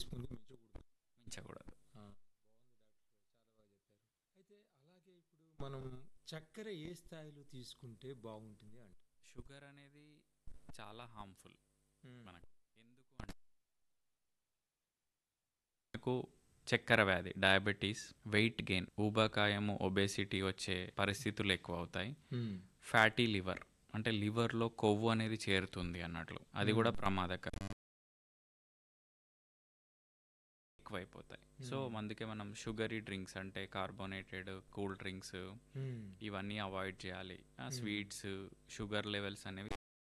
తీసుకుంటే మించకూడదు మించకూడదు ఆ, బాగుంది డాక్టర్ గారు చాలా బాగా చెప్పారు అయితే అలాగే ఇప్పుడు మనం చక్కెర ఏ స్థాయిలో తీసుకుంటే బాగుంటుంది అంట షుగర్ అనేది చాలా హార్మ్ఫుల్ మనకు ఎందుకు అంటే మనకు చక్కెర వ్యాధి డయాబెటీస్ వెయిట్ గెయిన్ ఊబకాయము ఒబేసిటీ వచ్చే పరిస్థితులు ఎక్కువ అవుతాయి ఫ్యాటీ లివర్ అంటే లివర్లో కొవ్వు అనేది చేరుతుంది అన్నట్లు అది కూడా ప్రమాదకరం ఎక్కువైపోతాయి సో Hmm. అందుకే మనం షుగరీ డ్రింక్స్ అంటే కార్బోనేటెడ్ కూల్ డ్రింక్స్ ఇవన్నీ అవాయిడ్ చేయాలి Hmm. స్వీట్స్ షుగర్ లెవెల్స్ అనేవి